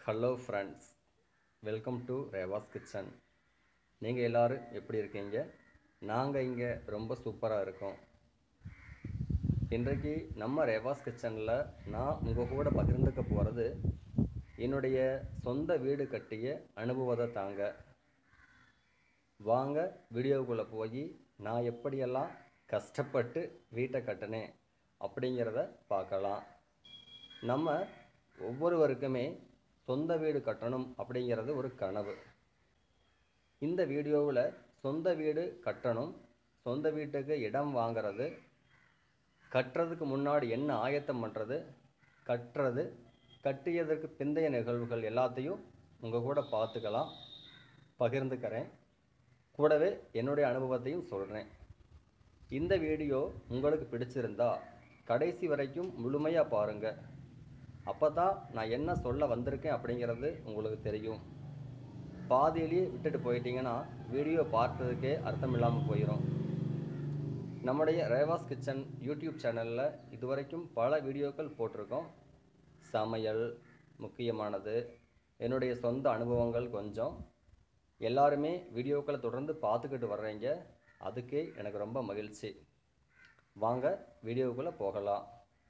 hello friends welcome to Reva's kitchen நீங்கள் எல்லோரும் எப்படி இருக்கீங்க நாங்கள் இங்கே ரொம்ப சூப்பராக இருக்கோம் இன்றைக்கு நம்ம ரேவாஸ் கிச்சனில் நான் உங்கள் கூட பகிர்ந்துக்க போகிறது என்னுடைய சொந்த வீடு கட்டிய அனுபவத்தை தாங்க வாங்க வீடியோக்குள்ளே போய் நான் எப்படியெல்லாம் கஷ்டப்பட்டு வீட்டை கட்டினேன் அப்படிங்கிறத பார்க்கலாம் நம்ம ஒவ்வொருவருக்குமே சொந்த வீடு கட்டணும் அப்படிங்கிறது ஒரு கனவு இந்த வீடியோவில் சொந்த வீடு கட்டணும் சொந்த வீட்டுக்கு இடம் வாங்கிறது கட்டுறதுக்கு முன்னாடி என்ன ஆயத்தம் பண்ணுறது கட்டுறது கட்டியதற்கு பிந்தைய நிகழ்வுகள் எல்லாத்தையும் உங்கள் கூட பார்த்துக்கலாம் பகிர்ந்துக்கிறேன் கூடவே என்னுடைய அனுபவத்தையும் சொல்கிறேன் இந்த வீடியோ உங்களுக்கு பிடிச்சிருந்தா கடைசி வரைக்கும் முழுமையாக பாருங்கள் அப்போ தான் நான் என்ன சொல்ல வந்திருக்கேன் அப்படிங்கிறது உங்களுக்கு தெரியும் பாதியிலேயே விட்டுட்டு போயிட்டீங்கன்னா வீடியோ பார்த்ததுக்கே அர்த்தம் இல்லாமல் போயிடும் நம்முடைய ரேவாஸ் கிச்சன் யூடியூப் சேனலில் இதுவரைக்கும் பல வீடியோக்கள் போட்டிருக்கோம் சமையல் முக்கியமானது என்னுடைய சொந்த அனுபவங்கள் கொஞ்சம் எல்லாருமே வீடியோக்களை தொடர்ந்து பார்த்துக்கிட்டு வர்றீங்க அதுக்கே எனக்கு ரொம்ப மகிழ்ச்சி வாங்க வீடியோக்குள்ளே போகலாம்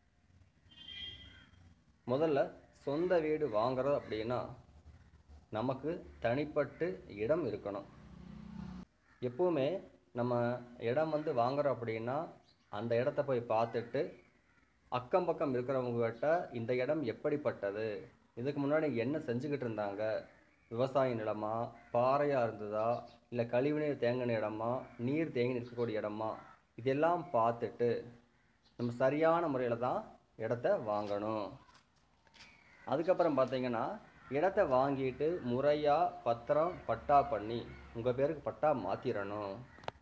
முதல்ல சொந்த வீடு வாங்குறது அப்படின்னா நமக்கு தனிப்பட்டு இடம் இருக்கணும் எப்போவுமே நம்ம இடம் வந்து வாங்குறோம் அப்படின்னா அந்த இடத்த போய் பார்த்துட்டு அக்கம் பக்கம் இருக்கிறவங்ககிட்ட இந்த இடம் எப்படிப்பட்டது இதுக்கு முன்னாடி என்ன செஞ்சுக்கிட்டு இருந்தாங்க விவசாய நிலமா பாறையாக இருந்ததா இல்லை கழிவுநீர் தேங்கின இடமா நீர் தேங்கி நிற்கக்கூடிய இடமா இதெல்லாம் பார்த்துட்டு நம்ம சரியான முறையில் தான் இடத்த வாங்கணும் அதுக்கப்புறம் பார்த்தீங்கன்னா இடத்த வாங்கிட்டு முறையாக பத்திரம் பட்டா பண்ணி உங்கள் பேருக்கு பட்டா மாற்றிடணும்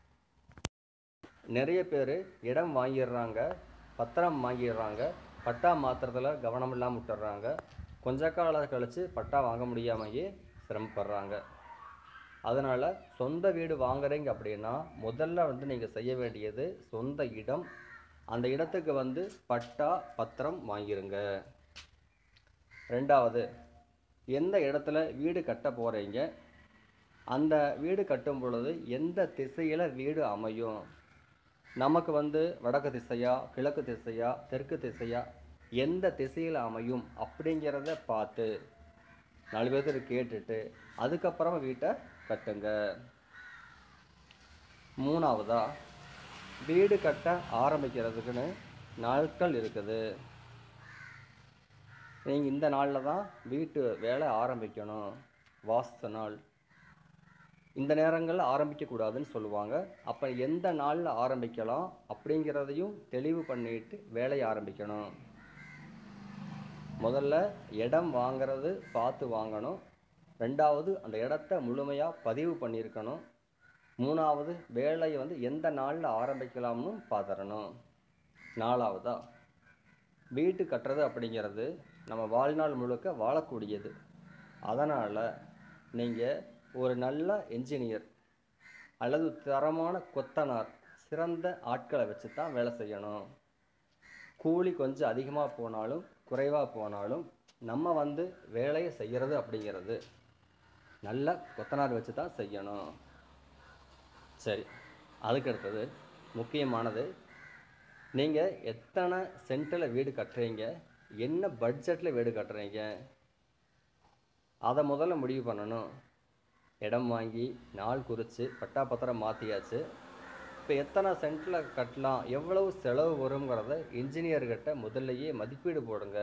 நிறைய பேர் இடம் வாங்கிடுறாங்க பத்திரம் வாங்கிடுறாங்க பட்டா மாற்றுறதுல கவனம் இல்லாமல் விட்டுறாங்க கொஞ்ச காலம் கழித்து பட்டா வாங்க முடியாமையே சிரமப்படுறாங்க அதனால் சொந்த வீடு வாங்குறீங்க அப்படின்னா முதல்ல வந்து நீங்கள் செய்ய வேண்டியது சொந்த இடம் அந்த இடத்துக்கு வந்து பட்டா பத்திரம் வாங்கிருங்க ரெண்டாவது எந்த இடத்துல வீடு கட்ட போகிறீங்க அந்த வீடு கட்டும் பொழுது எந்த திசையில் வீடு அமையும் நமக்கு வந்து வடக்கு திசையா கிழக்கு திசையா தெற்கு திசையா எந்த திசையில் அமையும் அப்படிங்கிறத பார்த்து நாலு பேர்த்து கேட்டுட்டு அதுக்கப்புறமா வீட்டை கட்டுங்க மூணாவதா வீடு கட்ட ஆரம்பிக்கிறதுக்குன்னு நாட்கள் இருக்குது நீங்கள் இந்த நாளில் தான் வீட்டு வேலை ஆரம்பிக்கணும் வாஸ்து நாள் இந்த நேரங்களில் ஆரம்பிக்கக்கூடாதுன்னு சொல்லுவாங்க அப்போ எந்த நாளில் ஆரம்பிக்கலாம் அப்படிங்கிறதையும் தெளிவு பண்ணிட்டு வேலையை ஆரம்பிக்கணும் முதல்ல இடம் வாங்கிறது பார்த்து வாங்கணும் ரெண்டாவது அந்த இடத்த முழுமையாக பதிவு பண்ணியிருக்கணும் மூணாவது வேலையை வந்து எந்த நாளில் ஆரம்பிக்கலாம்னு பார்த்துடணும் நாலாவதா வீட்டு கட்டுறது அப்படிங்கிறது நம்ம வாழ்நாள் முழுக்க வாழக்கூடியது அதனால் நீங்கள் ஒரு நல்ல என்ஜினியர் அல்லது தரமான கொத்தனார் சிறந்த ஆட்களை வச்சு தான் வேலை செய்யணும் கூலி கொஞ்சம் அதிகமாக போனாலும் குறைவாக போனாலும் நம்ம வந்து வேலையை செய்கிறது அப்படிங்கிறது நல்ல கொத்தனார் வச்சு தான் செய்யணும் சரி அதுக்கு அடுத்தது முக்கியமானது நீங்கள் எத்தனை சென்ட்டில் வீடு கட்டுறீங்க என்ன பட்ஜெட்டில் வீடு கட்டுறீங்க அதை முதல்ல முடிவு பண்ணணும் இடம் வாங்கி நாள் குறித்து பட்டா பத்திரம் மாற்றியாச்சு இப்போ எத்தனை சென்ட்டில் கட்டலாம் எவ்வளவு செலவு வருங்கிறத இன்ஜினியர்கிட்ட முதல்லையே மதிப்பீடு போடுங்க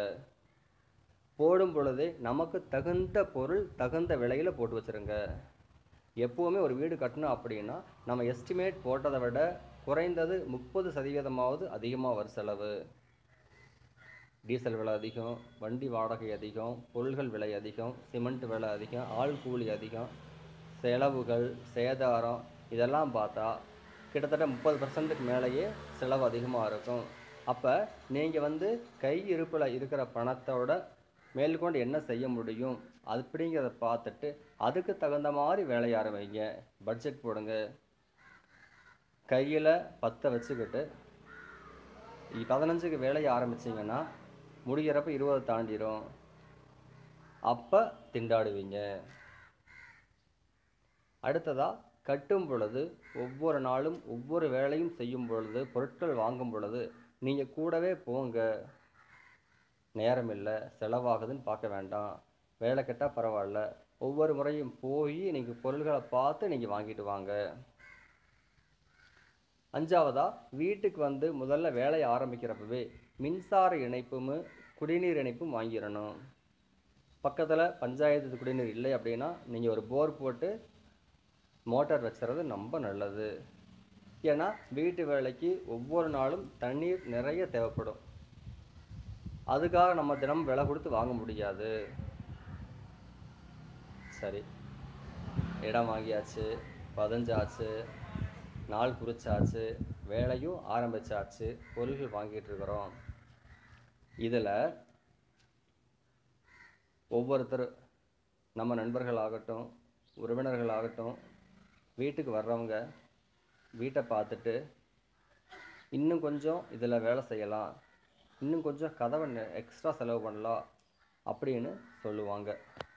போடும் பொழுதே நமக்கு தகுந்த பொருள் தகுந்த விலையில் போட்டு வச்சுருங்க எப்போவுமே ஒரு வீடு கட்டணும் அப்படின்னா நம்ம எஸ்டிமேட் போட்டதை விட குறைந்தது முப்பது சதவீதமாவது அதிகமாக வரும் செலவு டீசல் விலை அதிகம் வண்டி வாடகை அதிகம் பொருள்கள் விலை அதிகம் சிமெண்ட் விலை அதிகம் ஆள் கூலி அதிகம் செலவுகள் சேதாரம் இதெல்லாம் பார்த்தா கிட்டத்தட்ட முப்பது பர்சன்ட்டுக்கு மேலேயே செலவு அதிகமாக இருக்கும் அப்போ நீங்கள் வந்து கை இருப்பில் இருக்கிற பணத்தோட மேற்கொண்டு என்ன செய்ய முடியும் அப்படிங்கிறத பார்த்துட்டு அதுக்கு தகுந்த மாதிரி வேலைய ஆரம்பிங்க பட்ஜெட் போடுங்க கையில் பத்தை வச்சுக்கிட்டு பதினஞ்சுக்கு வேலையை ஆரம்பிச்சிங்கன்னா முடிகிறப்ப இருபது தாண்டிடும் அப்போ திண்டாடுவீங்க அடுத்ததா கட்டும் பொழுது ஒவ்வொரு நாளும் ஒவ்வொரு வேலையும் செய்யும் பொழுது பொருட்கள் வாங்கும் பொழுது நீங்கள் கூடவே போங்க நேரம் இல்லை செலவாகுதுன்னு பார்க்க வேண்டாம் வேலை கெட்டால் பரவாயில்ல ஒவ்வொரு முறையும் போய் நீங்கள் பொருள்களை பார்த்து நீங்கள் வாங்கிட்டு வாங்க அஞ்சாவதா வீட்டுக்கு வந்து முதல்ல வேலையை ஆரம்பிக்கிறப்பவே மின்சார இணைப்பும் குடிநீர் இணைப்பும் வாங்கிடணும் பக்கத்தில் பஞ்சாயத்து குடிநீர் இல்லை அப்படின்னா நீங்கள் ஒரு போர் போட்டு மோட்டார் வச்சுறது ரொம்ப நல்லது ஏன்னா வீட்டு வேலைக்கு ஒவ்வொரு நாளும் தண்ணீர் நிறைய தேவைப்படும் அதுக்காக நம்ம தினம் விலை கொடுத்து வாங்க முடியாது சரி இடம் வாங்கியாச்சு பதிஞ்சாச்சு நாள் குறிச்சாச்சு வேலையும் ஆரம்பிச்சாச்சு பொருள்கள் வாங்கிட்டு இருக்கிறோம் இதில் ஒவ்வொருத்தர் நம்ம நண்பர்கள் ஆகட்டும் உறவினர்கள் ஆகட்டும் வீட்டுக்கு வர்றவங்க வீட்டை பார்த்துட்டு இன்னும் கொஞ்சம் இதில் வேலை செய்யலாம் இன்னும் கொஞ்சம் கதவை எக்ஸ்ட்ரா செலவு பண்ணலாம் அப்படின்னு சொல்லுவாங்க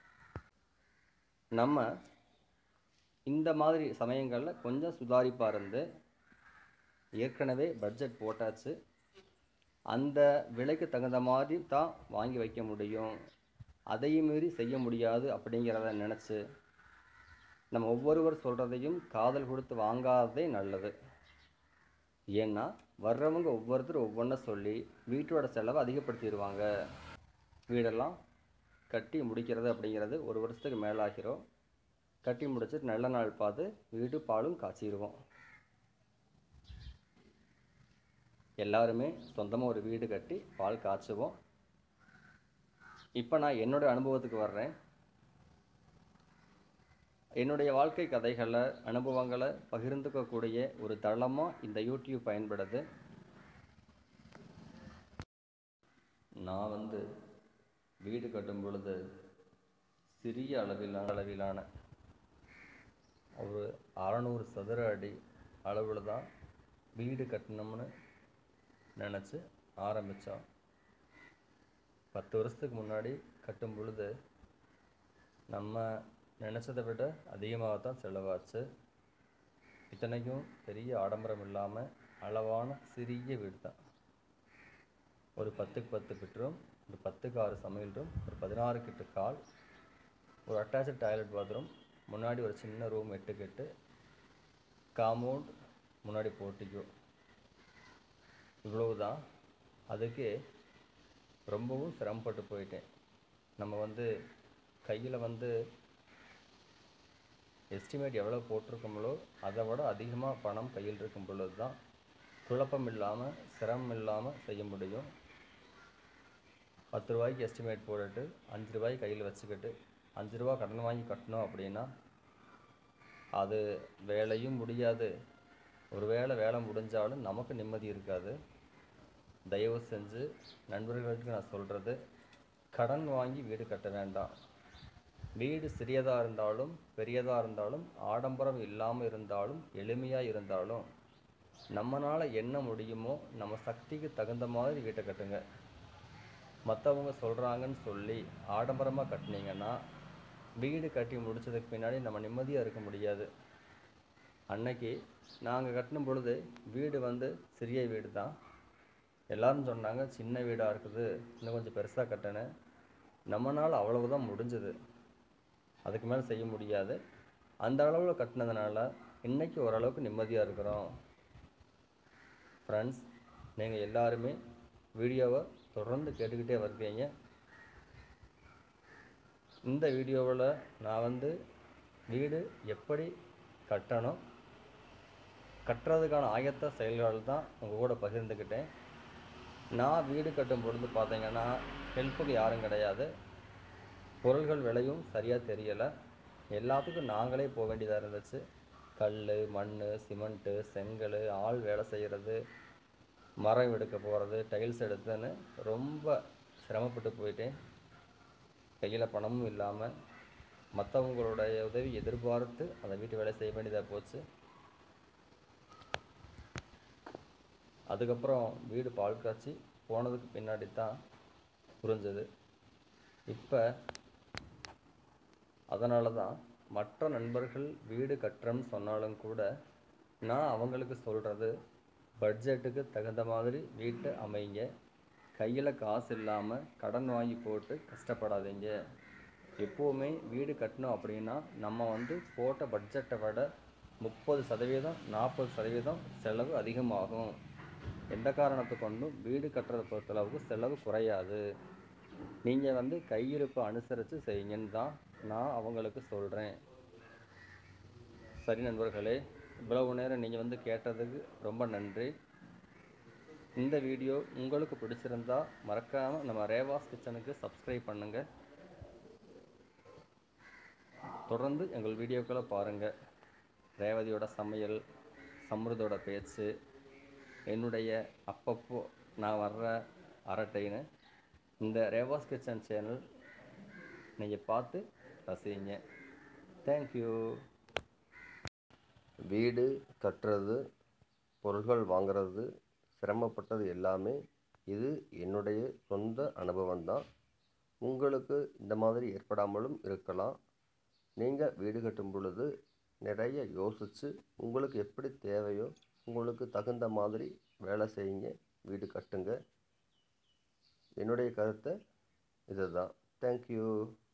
நம்ம இந்த மாதிரி சமயங்களில் கொஞ்சம் சுதாரிப்பாக இருந்து ஏற்கனவே பட்ஜெட் போட்டாச்சு அந்த விலைக்கு தகுந்த மாதிரி தான் வாங்கி வைக்க முடியும் அதையும் மீறி செய்ய முடியாது அப்படிங்கிறத நினச்சி நம்ம ஒவ்வொருவர் சொல்கிறதையும் காதல் கொடுத்து வாங்காததே நல்லது ஏன்னா வர்றவங்க ஒவ்வொருத்தரும் ஒவ்வொன்றா சொல்லி வீட்டோட செலவை அதிகப்படுத்திடுவாங்க வீடெல்லாம் கட்டி முடிக்கிறது அப்படிங்கிறது ஒரு வருஷத்துக்கு மேலாகிறோம் கட்டி முடிச்சுட்டு நல்ல நாள் பார்த்து வீடு பாலும் காய்ச்சிடுவோம் எல்லாருமே சொந்தமாக ஒரு வீடு கட்டி பால் காய்ச்சுவோம் இப்போ நான் என்னோட அனுபவத்துக்கு வர்றேன் என்னுடைய வாழ்க்கை கதைகளை அனுபவங்களை பகிர்ந்துக்கக்கூடிய ஒரு தளமாக இந்த யூடியூப் பயன்படுது நான் வந்து வீடு கட்டும் பொழுது சிறிய அளவிலான அளவிலான ஒரு அறநூறு சதுர அடி அளவில் தான் வீடு கட்டணும்னு நினச்சி ஆரம்பித்தோம் பத்து வருஷத்துக்கு முன்னாடி கட்டும் பொழுது நம்ம நினச்சதை விட அதிகமாக தான் செலவாச்சு இத்தனைக்கும் பெரிய ஆடம்பரம் இல்லாமல் அளவான சிறிய வீடு தான் ஒரு பத்துக்கு பத்து பெட்ரூம் ஒரு பத்துக்கு ஆறு சமையல் ரூம் ஒரு பதினாறு கிட்ட கால் ஒரு அட்டாச்சு டாய்லெட் பாத்ரூம் முன்னாடி ஒரு சின்ன ரூம் எட்டுக்கு எட்டு காம்பவுண்ட் முன்னாடி போர்ட்டிக்கோ இவ்வளவு தான் அதுக்கே ரொம்பவும் சிரமப்பட்டு போயிட்டேன் நம்ம வந்து கையில் வந்து எஸ்டிமேட் எவ்வளோ போட்டிருக்கோங்களோ அதை விட அதிகமாக பணம் கையில் இருக்கும் பொழுது தான் குழப்பம் இல்லாமல் சிரமம் இல்லாமல் செய்ய முடியும் பத்து ரூபாய்க்கு எஸ்டிமேட் போட்டுட்டு அஞ்சு ரூபாய் கையில் வச்சுக்கிட்டு அஞ்சு ரூபா கடன் வாங்கி கட்டணும் அப்படின்னா அது வேலையும் முடியாது ஒரு வேளை வேலை முடிஞ்சாலும் நமக்கு நிம்மதி இருக்காது தயவு செஞ்சு நண்பர்களுக்கு நான் சொல்கிறது கடன் வாங்கி வீடு கட்ட வேண்டாம் வீடு சிறியதாக இருந்தாலும் பெரியதாக இருந்தாலும் ஆடம்பரம் இல்லாமல் இருந்தாலும் எளிமையாக இருந்தாலும் நம்மளால் என்ன முடியுமோ நம்ம சக்திக்கு தகுந்த மாதிரி வீட்டை கட்டுங்க மற்றவங்க சொல்கிறாங்கன்னு சொல்லி ஆடம்பரமாக கட்டினீங்கன்னா வீடு கட்டி முடிச்சதுக்கு பின்னாடி நம்ம நிம்மதியாக இருக்க முடியாது அன்னைக்கு நாங்கள் கட்டின பொழுது வீடு வந்து சிறிய வீடு தான் எல்லாரும் சொன்னாங்க சின்ன வீடாக இருக்குது இன்னும் கொஞ்சம் பெருசாக கட்டினேன் நம்மனால் அவ்வளவுதான் முடிஞ்சது அதுக்கு மேலே செய்ய முடியாது அந்த அளவில் கட்டினதுனால இன்னைக்கு ஓரளவுக்கு நிம்மதியாக இருக்கிறோம் ஃப்ரெண்ட்ஸ் நீங்கள் எல்லாருமே வீடியோவை தொடர்ந்து கேட்டுக்கிட்டே வருவீங்க இந்த வீடியோவில் நான் வந்து வீடு எப்படி கட்டணும் கட்டுறதுக்கான ஆயத்த செயல்கள் தான் உங்கள் கூட பகிர்ந்துக்கிட்டேன் நான் வீடு கட்டும் பொழுது பார்த்தீங்கன்னா ஹெல்ப்புக்கு யாரும் கிடையாது பொருள்கள் விலையும் சரியாக தெரியலை எல்லாத்துக்கும் நாங்களே போக வேண்டியதாக இருந்துச்சு கல் மண் சிமெண்ட்டு செங்கல் ஆள் வேலை செய்கிறது மரம் எடுக்க போகிறது டைல்ஸ் எடுத்துன்னு ரொம்ப சிரமப்பட்டு போயிட்டேன் கையில் பணமும் இல்லாமல் மற்றவங்களுடைய உதவி எதிர்பார்த்து அந்த வீட்டு வேலை செய்ய வேண்டியதாக போச்சு அதுக்கப்புறம் வீடு பால் காய்ச்சி போனதுக்கு பின்னாடி தான் புரிஞ்சது இப்போ அதனால தான் மற்ற நண்பர்கள் வீடு கட்டுறோம்னு சொன்னாலும் கூட நான் அவங்களுக்கு சொல்கிறது பட்ஜெட்டுக்கு தகுந்த மாதிரி வீட்டை அமைங்க கையில் காசு இல்லாமல் கடன் வாங்கி போட்டு கஷ்டப்படாதீங்க எப்போவுமே வீடு கட்டணும் அப்படின்னா நம்ம வந்து போட்ட பட்ஜெட்டை விட முப்பது சதவீதம் நாற்பது சதவீதம் செலவு அதிகமாகும் எந்த காரணத்தை கொண்டும் வீடு கட்டுறதை பொறுத்தளவுக்கு செலவு குறையாது நீங்கள் வந்து கையிருப்பை அனுசரித்து செய்யுங்கன்னு தான் நான் அவங்களுக்கு சொல்கிறேன் சரி நண்பர்களே இவ்வளவு நேரம் நீங்கள் வந்து கேட்டதுக்கு ரொம்ப நன்றி இந்த வீடியோ உங்களுக்கு பிடிச்சிருந்தா மறக்காமல் நம்ம ரேவாஸ் கிச்சனுக்கு சப்ஸ்கிரைப் பண்ணுங்கள் தொடர்ந்து எங்கள் வீடியோக்களை பாருங்கள் ரேவதியோட சமையல் சம்ருதோட பேச்சு என்னுடைய அப்பப்போ நான் வர்ற அரட்டைன்னு இந்த ரேவாஸ் கிச்சன் சேனல் நீங்கள் பார்த்து ரசிங்க தேங்க்யூ வீடு கட்டுறது பொருள்கள் வாங்குறது சிரமப்பட்டது எல்லாமே இது என்னுடைய சொந்த அனுபவம்தான் உங்களுக்கு இந்த மாதிரி ஏற்படாமலும் இருக்கலாம் நீங்கள் வீடு கட்டும் பொழுது நிறைய யோசித்து உங்களுக்கு எப்படி தேவையோ உங்களுக்கு தகுந்த மாதிரி வேலை செய்யுங்க வீடு கட்டுங்க என்னுடைய கருத்தை இதுதான் தேங்க்யூ